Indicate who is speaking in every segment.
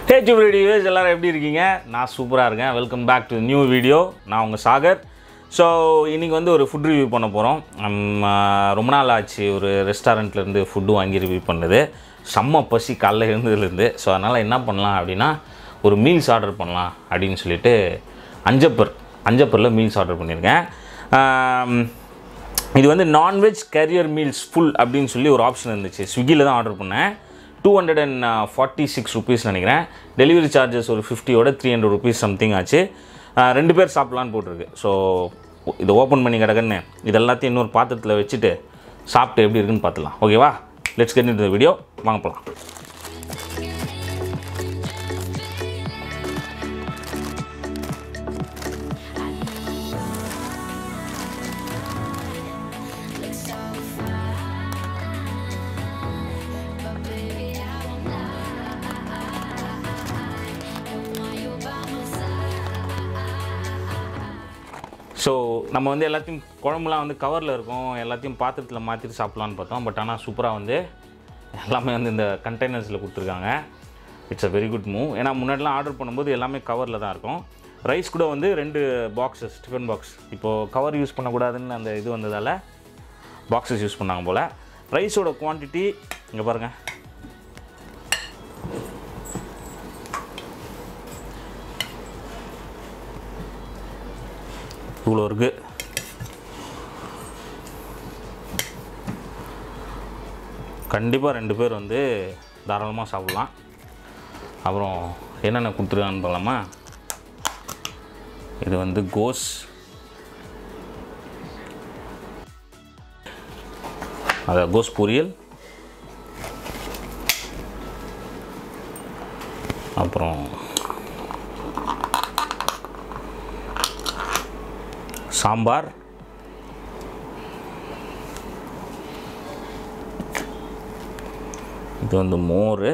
Speaker 1: ஹே ஜூபிடியோஸ் எல்லாரும் எப்படி இருக்கீங்க நான் சூப்பராக இருக்கேன் welcome back to new video நான் உங்கள் சாகர் ஸோ இன்றைக்கி வந்து ஒரு ஃபுட் ரிவ்யூ பண்ண போகிறோம் ரொம்ப நாள் ஆச்சு ஒரு ரெஸ்டாரண்ட்லேருந்து ஃபுட்டு வாங்கி ரிவ்யூ பண்ணது செம்ம பசி காலைல எழுந்ததுலேருந்து ஸோ அதனால் என்ன பண்ணலாம் அப்படின்னா ஒரு மீல்ஸ் ஆர்டர் பண்ணலாம் அப்படின்னு சொல்லிட்டு அஞ்சப்பர் அஞ்சப்பரில் மீல்ஸ் ஆர்டர் பண்ணியிருக்கேன் ஆம், இது வந்து நான்வெஜ் கேரியர் மீல்ஸ் ஃபுல் அப்படின்னு சொல்லி ஒரு ஆப்ஷன் இருந்துச்சு ஸ்விக்கியில் தான் ஆர்டர் பண்ணேன் two hundred and forty six rupees நினைக்கிறேன் டெலிவரி சார்ஜஸ் ஒரு ஃபிஃப்டியோட த்ரீ ஹண்ட்ரட் ருபீஸ் சம்திங் ஆச்சு ஆஹ் ரெண்டு பேர் சாப்பிட்லான்னு போட்டிருக்கு ஸோ இதை ஓப்பன் பண்ணி கிடக்குன்னு இது எல்லாத்தையும் இன்னொரு பாத்திரத்தில் வச்சுட்டு சாப்பிட்டு எப்படி இருக்குன்னு பார்த்துலாம் ஓகேவா லெட்ஸ் கெட் இந்த வீடியோ வாங்க போகலாம் ஸோ நம்ம வந்து எல்லாத்தையும் குழம்புலாம் வந்து கவரில் இருக்கும் எல்லாத்தையும் பாத்திரத்தில் மாற்றிட்டு சாப்பிட்லான்னு பார்த்தோம் பட் ஆனால் சூப்பராக வந்து எல்லாமே வந்து இந்த கண்டெய்னர்ஸில் கொடுத்துருக்காங்க it's a very good move ஏன்னா முன்னாடிலாம் ஆர்டர் பண்ணும்போது எல்லாமே கவரில் தான் இருக்கும் ரைஸ் கூட வந்து ரெண்டு பாக்ஸஸ் டிஃபன் பாக்ஸ் இப்போது கவர் யூஸ் பண்ணக்கூடாதுன்னு அந்த இது வந்ததால் பாக்ஸஸ் யூஸ் பண்ணாங்க போல் ரைஸோட குவான்டிட்டி இங்கே பாருங்கள் இவ்வளோ இருக்குது கண்டிப்பாக ரெண்டு பேர் வந்து தாராளமாக சாப்பிட்லாம் அப்புறம் என்னென்ன கொடுத்துருக்கான்னு பார்க்கலாமா இது வந்து கோஸ் அதை கோஸ் பொரியல் அப்புறம் சாம்பார் இது வந்து மோர்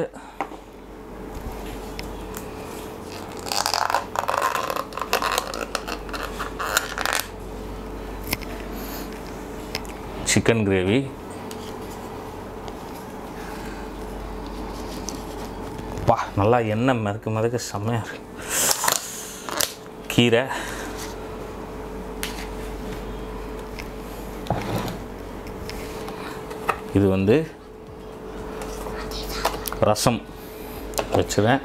Speaker 1: சிக்கன் கிரேவி பா நல்லா எண்ணெய் மிதக்க மிதக்க செம்மையாக இருக்கு கீரை இது வந்து ரசம் வச்சுருவேன்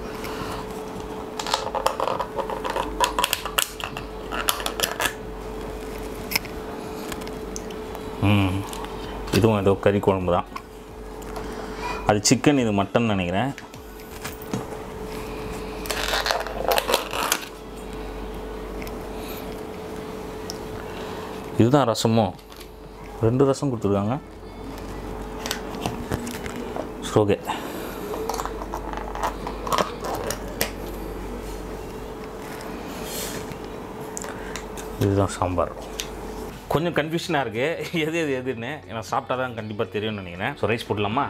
Speaker 1: ம் இதுவும் ஏதோ கறி குழம்பு தான் அது சிக்கன் இது மட்டன் நினைக்கிறேன் இதுதான் ரசமோ ரெண்டு ரசம் கொடுத்துருக்காங்க ஓகே இதுதான் சாம்பார் கொஞ்சம் கன்ஃபியூஷனாக இருக்குது எது எது எதுன்னு ஏன்னா சாப்பிட்டா தான் கண்டிப்பாக தெரியும்னு நினைக்கிறேன் ஸோ ரைஸ் போடலாமா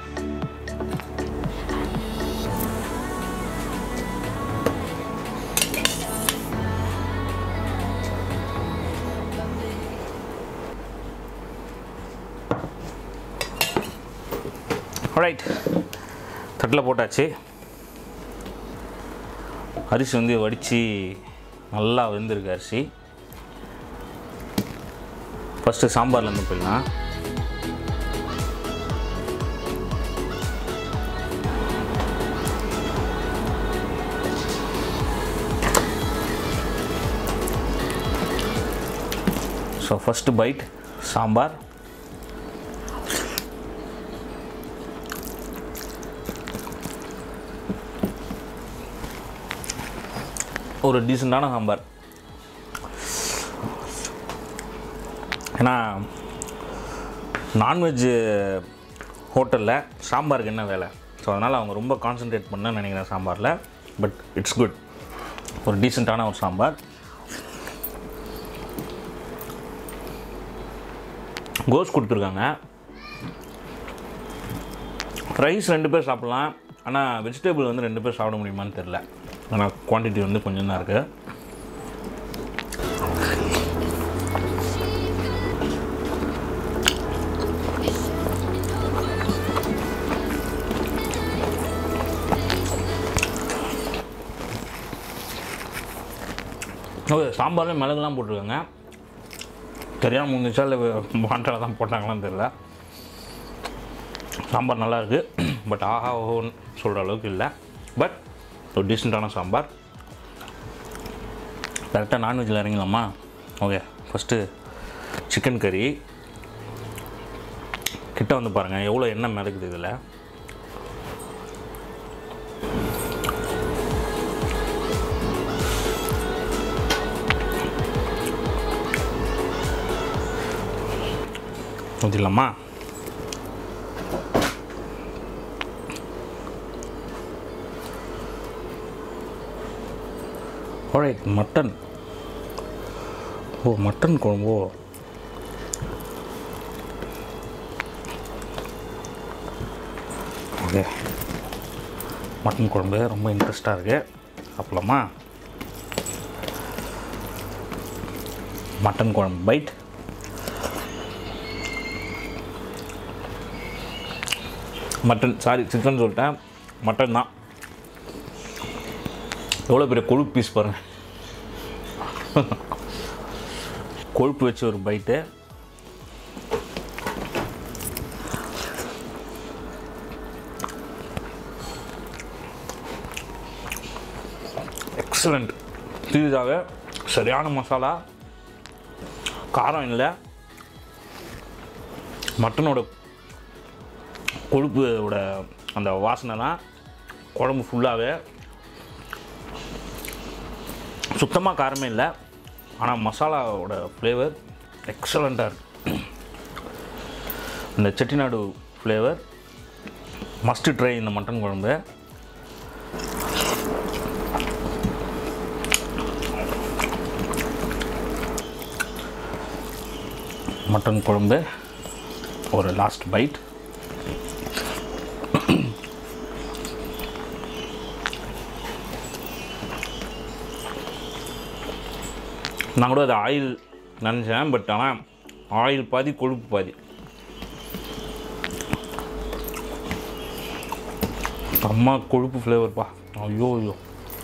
Speaker 1: ரைட் தட்டில் போட்டாச்சு அரிசி வந்து வடித்து நல்லா வெந்திருக்கு அரிசி ஃபஸ்ட்டு சாம்பார்லேருந்து போயிடலாம் ஸோ ஃபஸ்ட்டு பைட் சாம்பார் ஒரு டீசெண்டான சாம்பார் ஏன்னா நான்வெஜ் ஹோட்டலில் சாம்பாருக்கு என்ன வேலை ஸோ அதனால் அவங்க ரொம்ப கான்சென்ட்ரேட் பண்ண நினைக்கிறேன் சாம்பாரில் பட் இட்ஸ் குட் ஒரு டீசெண்டான ஒரு சாம்பார் கோஸ் கொடுத்துருக்காங்க ரைஸ் ரெண்டு பேர் சாப்பிட்லாம் ஆனால் வெஜிடபிள் வந்து ரெண்டு பேர் சாப்பிட முடியுமான்னு தெரில ஆனால் குவான்டிட்டி வந்து கொஞ்சம் தான் இருக்குது சாம்பார்லேயும் மிளகுலாம் போட்டிருக்காங்க தெரியாமல் முடிஞ்சிச்சா இல்லை வாண்டால தான் போட்டாங்களான்னு தெரியல சாம்பார் நல்லா இருக்கு பட் ஆஹா ஓஹோன்னு சொல்கிற அளவுக்கு இல்லை பட் ஒரு டீசெண்டான சாம்பார் கரெக்டாக நான்வெஜ்ஜில் இறங்கலாமா ஓகே ஃபஸ்ட்டு சிக்கன் கறி கிட்ட வந்து பாருங்கள் எவ்வளோ எண்ணெய் மிதக்குது இதில் ஊற்றிடலாமா ஆல்ரைட் மட்டன் ஓ மட்டன் குழம்போ ஓகே மட்டன் குழம்பு ரொம்ப இன்ட்ரெஸ்டாக இருக்குது சாப்பிடலாமா மட்டன் குழம்பு பைட் மட்டன் சாரி சிக்கன் சொல்லிட்டேன் மட்டன் தான் எவ்வளோ பெரிய கொழுப்பு பீஸ் பாருங்க கொழுப்பு வச்சு ஒரு பைட்டு எக்ஸலண்ட் சீரியஸாக சரியான மசாலா காரம் இல்லை மட்டனோட கொழுப்போட அந்த வாசனை தான் குழம்பு ஃபுல்லாகவே சுத்தமாக காரமே இல்லை ஆனால் மசாலாவோட ஃப்ளேவர் எக்ஸலண்ட்டாக இருக்கு இந்த செட்டிநாடு ஃப்ளேவர் மஸ்ட் ட்ரை இந்த மட்டன் குழம்பு மட்டன் குழம்பு ஒரு லாஸ்ட் பைட் நான் கூட அது ஆயில் நினச்சேன் பட் ஆனால் ஆயில் பாதி கொழுப்பு பாதி அம்மா கொழுப்பு ஃப்ளேவர்ப்பா ஐயோ ஐயோ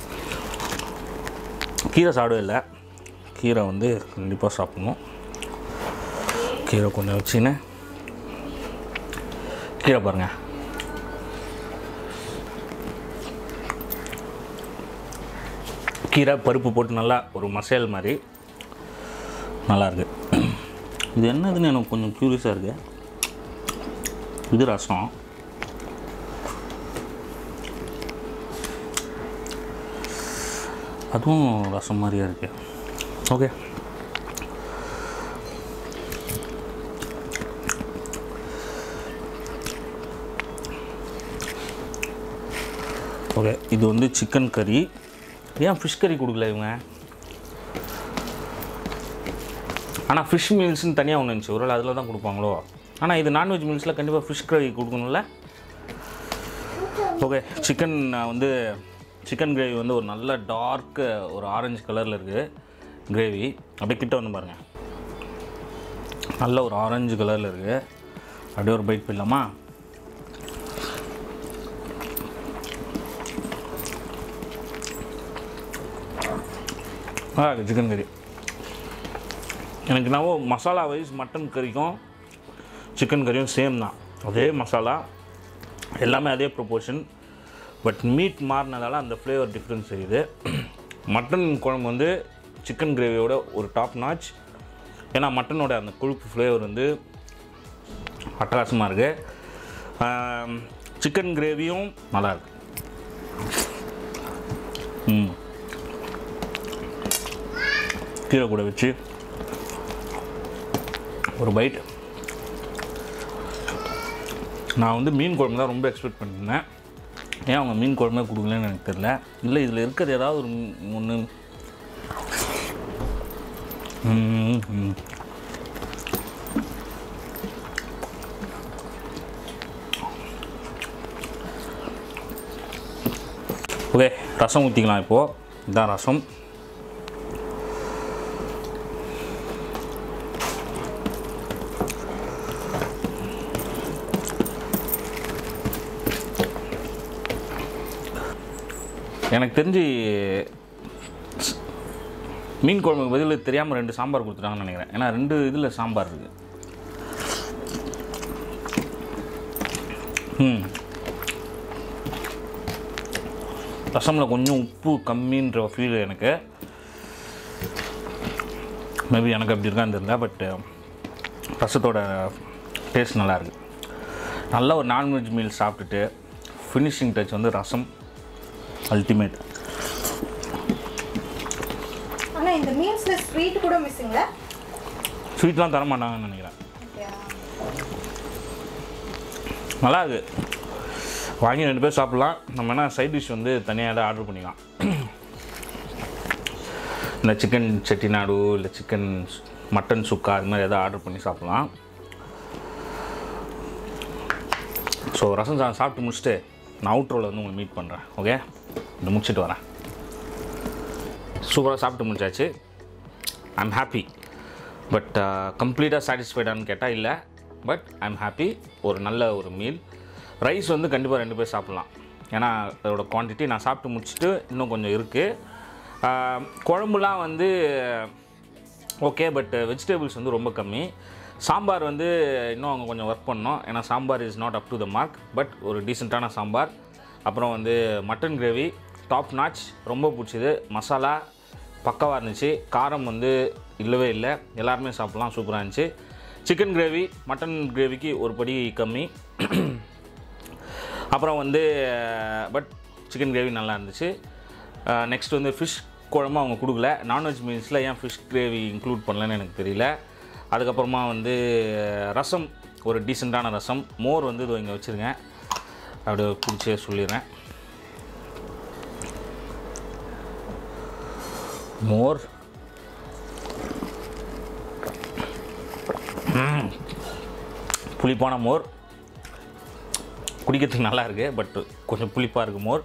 Speaker 1: கீரை சாப்பிடவே இல்லை கீரை வந்து கண்டிப்பாக சாப்பிடணும் கீரை கொஞ்சம் வச்சுன்னு கீரை பாருங்கள் கீரை பருப்பு போட்டு நல்லா ஒரு மசால் மாதிரி நல்லா இருக்கு இது என்னதுன்னு எனக்கு கொஞ்சம் க்யூரியஸாக இருக்கு இது ரசம் அதுவும் ரசம் மாதிரியா இருக்கு ஓகே ஓகே இது வந்து சிக்கன் கறி ஏன் ஃபிஷ் கறி கொடுக்கல இவங்க ஆனால் ஃபிஷ் மீல்ஸ்னு தனியாக ஒன்று இருந்துச்சு ஒரு அதில் தான் கொடுப்பாங்களோ ஆனால் இது நான்வெஜ் மீல்ஸில் கண்டிப்பாக ஃபிஷ் கறி கொடுக்கணும்ல ஓகே சிக்கன் வந்து சிக்கன் கிரேவி வந்து ஒரு நல்ல டார்க்கு ஒரு ஆரஞ்சு கலரில் இருக்குது கிரேவி அப்படியே கிட்ட வந்து பாருங்கள் நல்ல ஒரு ஆரஞ்சு கலரில் இருக்குது அப்படியே ஒரு பைட் போயிடலாமா ஆ சிக்கன் கறி எனக்கு என்னவோ மசாலா வைஸ் மட்டன் கறிக்கும் சிக்கன் கறியும் சேம் தான் அதே மசாலா எல்லாமே அதே ப்ரொபோர்ஷன் பட் மீட் மாறினதால அந்த ஃப்ளேவர் டிஃப்ரென்ஸ் தெரியுது மட்டன் குழம்பு வந்து சிக்கன் கிரேவியோட ஒரு டாப் நாச் ஏன்னா மட்டனோட அந்த கொழுப்பு ஃப்ளேவர் வந்து அட்டகாசமாக இருக்குது சிக்கன் கிரேவியும் நல்லாயிருக்கு ம் கீரை கூட வச்சு ஒரு பைட் நான் வந்து மீன் குழம்பு தான் ரொம்ப எக்ஸ்பெக்ட் பண்ணியிருந்தேன் ஏன் அவங்க மீன் குழம்பே கொடுக்கலன்னு எனக்கு தெரில இல்லை இதில் இருக்கிறது ஏதாவது ஒரு ஒன்று ஓகே ரசம் ஊற்றிக்கலாம் இப்போது இதுதான் ரசம் எனக்கு தெரிஞ்சு மீன் குழம்புக்கு பதில் தெரியாமல் ரெண்டு சாம்பார் கொடுத்துட்டாங்கன்னு நினைக்கிறேன் ஏன்னா ரெண்டு இதில் சாம்பார் இருக்குது ம் ரசமில் கொஞ்சம் உப்பு கம்மின்ற ஃபீல் எனக்கு மேபி எனக்கு அப்படி இருக்கான்னு தெரியல பட் ரசத்தோட டேஸ்ட் நல்லா இருக்கு நல்ல ஒரு நான்வெஜ் மீல் சாப்பிட்டுட்டு ஃபினிஷிங் டச் வந்து ரசம் அல்டிமேட்
Speaker 2: ஆனா இந்த மீல்ஸ்ல ஸ்வீட் கூட மிஸ்ஸிங்ல
Speaker 1: ஸ்வீட்லாம் தர மாட்டாங்கன்னு நினைக்கிறேன் நல்லா இருக்கு வாங்கி ரெண்டு பேர் சாப்பிட்லாம் நம்ம என்ன சைட் டிஷ் வந்து தனியாக ஆர்டர் பண்ணிக்கலாம் இந்த சிக்கன் செட்டிநாடு இல்லை சிக்கன் மட்டன் சுக்கா அது மாதிரி எதாவது ஆர்டர் பண்ணி சாப்பிட்லாம் ஸோ ரசம் சாதம் சாப்பிட்டு முடிச்சுட்டு நான் அவுட்ரோவில் வந்து உங்களை மீட் பண்ணுறேன் ஓகே இந்த முடிச்சுட்டு வரேன் சூப்பராக சாப்பிட்டு முடிச்சாச்சு ஐம் ஹாப்பி பட் கம்ப்ளீட்டாக சாட்டிஸ்ஃபைடான்னு கேட்டால் இல்லை பட் ஐம் ஹாப்பி ஒரு நல்ல ஒரு மீல் ரைஸ் வந்து கண்டிப்பாக ரெண்டு பேர் சாப்பிட்லாம் ஏன்னா அதோட குவான்டிட்டி நான் சாப்பிட்டு முடிச்சுட்டு இன்னும் கொஞ்சம் இருக்குது குழம்புலாம் வந்து ஓகே பட் வெஜிடபிள்ஸ் வந்து ரொம்ப கம்மி சாம்பார் வந்து இன்னும் அவங்க கொஞ்சம் ஒர்க் பண்ணோம் ஏன்னா sambar is not up to the mark but ஒரு டீசெண்டான சாம்பார் அப்புறம் வந்து மட்டன் கிரேவி டாப் நாச் ரொம்ப பிடிச்சிது மசாலா பக்காவாக இருந்துச்சு காரம் வந்து இல்லவே இல்லை எல்லாருமே சாப்பிட்லாம் சூப்பராக இருந்துச்சு சிக்கன் கிரேவி மட்டன் கிரேவிக்கு ஒரு படி கம்மி அப்புறம் வந்து பட் சிக்கன் கிரேவி நல்லா இருந்துச்சு நெக்ஸ்ட் வந்து ஃபிஷ் குழம்பு அவங்க கொடுக்கல நான்வெஜ் மீல்ஸில் ஏன் ஃபிஷ் கிரேவி இன்க்ளூட் பண்ணலன்னு எனக்கு தெரியல அதுக்கப்புறமா வந்து ரசம் ஒரு டீசெண்டான ரசம் மோர் வந்து இதோ இங்கே வச்சுருங்க அப்படியே பிடிச்சே சொல்லிடுறேன் மோர் ம். புளிப்பான மோர் குடிக்கிறதுக்கு நல்லா இருக்குது பட் கொஞ்சம் புளிப்பாக இருக்குது மோர்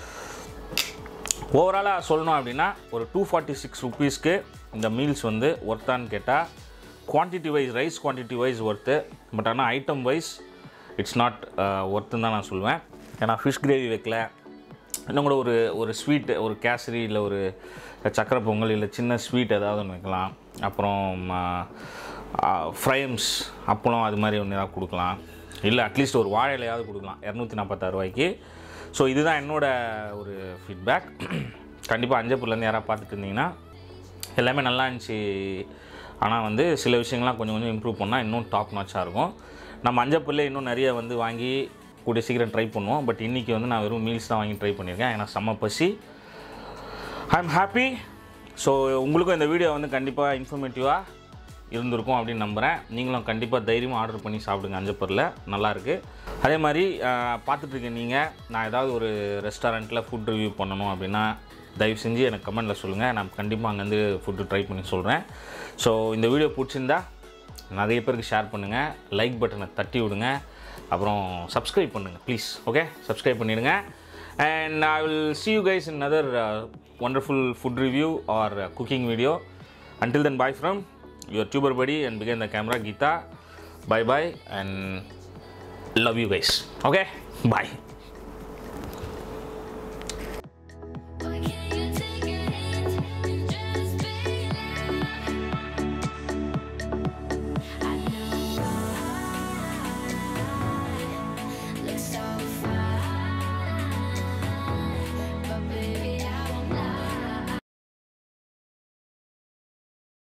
Speaker 1: ஓவராலாக சொல்லணும் அப்படின்னா ஒரு டூ ஃபார்ட்டி சிக்ஸ் ருபீஸ்க்கு இந்த மீல்ஸ் வந்து ஒர்த்தான்னு கேட்டால் quantity wise rice quantity wise worth but ஆனால் ஐட்டம் வைஸ் இட்ஸ் நாட் ஒர்த்துன்னு தான் நான் சொல்லுவேன் ஏன்னா ஃபிஷ் கிரேவி வைக்கல இன்னும் கூட ஒரு ஒரு ஸ்வீட் ஒரு கேசரி இல்லை ஒரு சக்கரை பொங்கல் இல்லை சின்ன ஸ்வீட் ஏதாவது ஒன்று வைக்கலாம் அப்புறம் ஃப்ரைம்ஸ் அப்பளம் அது மாதிரி ஒன்று ஏதாவது கொடுக்கலாம் இல்லை அட்லீஸ்ட் ஒரு வாழை இலையாவது கொடுக்கலாம் இரநூத்தி நாற்பத்தாறு ரூபாய்க்கு ஸோ இதுதான் என்னோட ஒரு ஃபீட்பேக் கண்டிப்பாக அஞ்சப்பூர்லேருந்து யாராவது பார்த்துட்டு இருந்தீங்கன்னா எல்லாமே நல்லா இருந்துச்சு ஆனால் வந்து சில விஷயங்கள்லாம் கொஞ்சம் கொஞ்சம் இம்ப்ரூவ் பண்ணால் இன்னும் டாப் நாச்சாக இருக்கும் நம்ம அஞ்சப்பூர்லேயே இன்னும் நிறைய வந்து வாங்கி கூடிய சீக்கிரம் ட்ரை பண்ணுவோம் பட் இன்றைக்கி வந்து நான் வெறும் மீல்ஸ் தான் வாங்கி ட்ரை பண்ணியிருக்கேன் ஏன்னா செம்ம பசி ஐ எம் ஹாப்பி ஸோ உங்களுக்கும் இந்த வீடியோ வந்து கண்டிப்பாக இன்ஃபர்மேட்டிவாக இருந்திருக்கும் அப்படின்னு நம்புகிறேன் நீங்களும் கண்டிப்பாக தைரியமாக ஆர்டர் பண்ணி சாப்பிடுங்க அஞ்சப்பரில் நல்லாயிருக்கு அதே மாதிரி பார்த்துட்ருக்க நீங்கள் நான் ஏதாவது ஒரு ரெஸ்டாரண்ட்டில் ஃபுட் ரிவ்யூ பண்ணணும் அப்படின்னா தயவு செஞ்சு எனக்கு கமெண்ட்டில் சொல்லுங்கள் நான் கண்டிப்பாக அங்கேருந்து ஃபுட்டு ட்ரை பண்ணி சொல்கிறேன் ஸோ இந்த வீடியோ பிடிச்சிருந்தா நிறைய பேருக்கு ஷேர் பண்ணுங்கள் லைக் பட்டனை தட்டி விடுங்க அப்புறம் சப்ஸ்கிரைப் பண்ணுங்கள் ப்ளீஸ் ஓகே சப்ஸ்கிரைப் பண்ணிடுங்க and I will see you guys in another uh, wonderful food review or uh, cooking video until then bye from your tuber buddy and behind the camera Geeta bye bye and love you guys okay bye